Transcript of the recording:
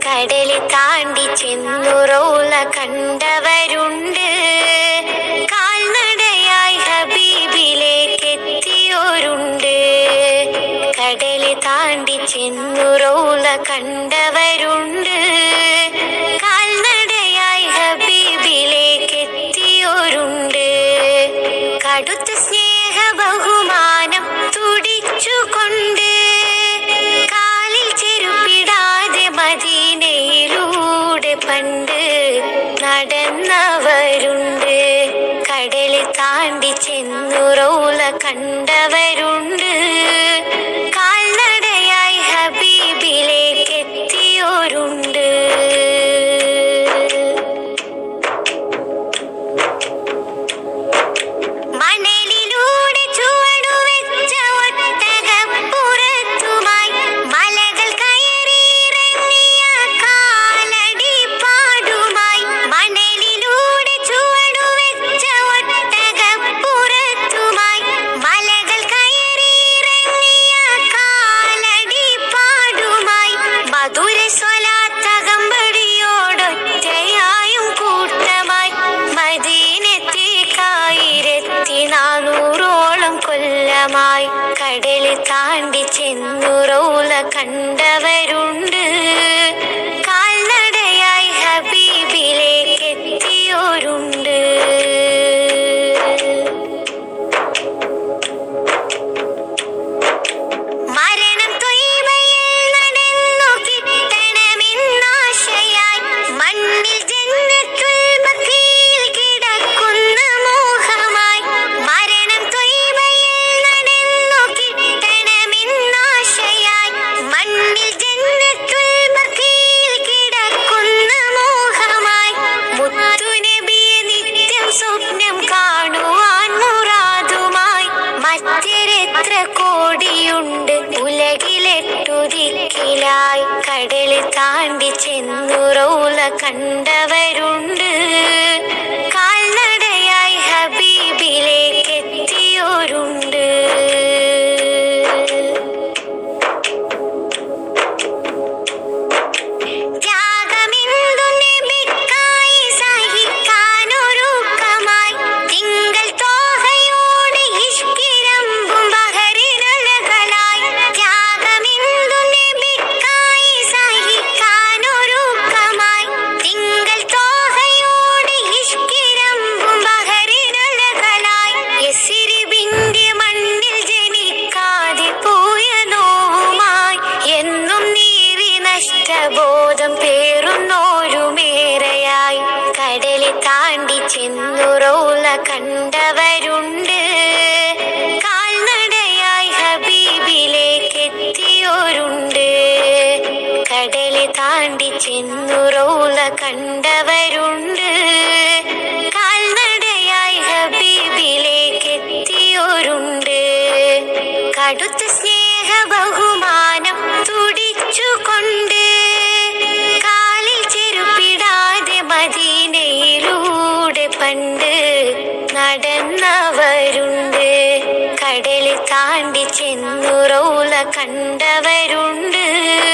കടല് താണ്ടി ചെന്നുറോള കണ്ടവരുണ്ട് കാൽനടയായി ഹബീബിലേക്ക് എത്തിയോരുണ്ട് കടല് താണ്ടി ചെന്നുറോള കണ്ടവരുണ്ട് കാൽനടയായി ഹബീബിലേക്ക് എത്തിയോരുണ്ട് കടുത്ത സ്നേഹ ബഹുമാനം തുടിച്ചുകൊണ്ട് കാലിൽ ചെരുപ്പിടാതെ മദീനയിലൂടെ പണ്ട് നടന്നവരുണ്ട് കടല് താണ്ടി ചെന്നുറോള കണ്ടവരുണ്ട് കാൽനടയായി ഹബീബിലേക്ക് എത്തിയോരുണ്ട് മണലിലൂടെ ചുവടുവെച്ച ഒട്ടകപ്പുറത്തുമായി മലകൾ കയറിയിറങ്ങിയ കാലടി പാടുമായി മണലിലൂടെ ചുവടുവെച്ച ഒട്ടകപ്പുറത്തുമായി മലകൾ കയറിയിറങ്ങിയ കാലടി പാടുമായി മധുര സ്വലാത്തകമ്പടിയോടൊറ്റയായും കൂട്ടമായി മദീനത്തേക്കായിരത്തി നാനൂറോളം കൊല്ലമായി കടല് താണ്ടി ചെന്നുറോല കണ്ടവരുണ്ട് കാൽനടയായി ഹബീബിലേക്ക് എത്തിയോരുണ്ട് മരണം തൊയ്മയിൽ നടന്നു കിട്ടണമെന്നാശയായി മണ്ണിൽ ജന്നത്തുൽ ബഖീൽ കിടക്കുന്ന മോഹമായി മരണം തൊയ്മയിൽ നടന്നു കിട്ടണമെന്നാശയായി മണ്ണിൽ ജന്നത്തുൽ ബഖീൽ കിടക്കുന്ന മോഹമായി മുത്തുനബിയെ നിത്യം സ്വപ്നം കാണുവാൻ മുറാദുമായി മറ്റെത്ര കോടിയുണ്ട് ഉലകിലെട്ടു ദിക്കിലായി കടല് താണ്ടി ചെന്നുറോല കണ്ടവരുണ്ട് കാൽനടയായി ഹബീബിലേക്ക് എത്തിയോരുണ്ട് ത്യാഗമെന്തു നബിക്കായി സഹിക്കാനൊരുക്കമായി തിങ്കൾ തോഹയോടെ ഇഷ്കിരമ്പും ബഹറിനഴകളായി ത്യാഗമെന്തു നബിക്കായി സഹിക്കാനൊരുക്കമായി തിങ്കൾ തോഹയോടെ ഇഷ്കിരമ്പും ബഹറിനഴകളായി യസിരിബിന്റെ മണ്ണിൽ ജനിക്കാതെ പോയ നോവുമായി എന്നും നീറി നഷ്ടബോധം പേറുന്നോരുമേറെയായി കടല് താണ്ടി ചെന്നുറോല കണ്ടവരുണ്ട് കാൽനടയായി ഹബീബിലേക്ക് എത്തിയോരുണ്ട് കടല് താണ്ടി ചെന്നുറോല കണ്ടവരുണ്ട് കാൽനടയായി ഹബീബിലേക്ക് എത്തിയോരുണ്ട് കടുത്ത സ്നേഹ ബഹുമാനം തുടിച്ചുകൊണ്ട് കാലിൽ ചെരുപ്പിടാതെ മദീനയിലൂടെ പണ്ട് നടന്നവരുണ്ട് കടല് താണ്ടി ചെന്നുറോല കണ്ടവരുണ്ട്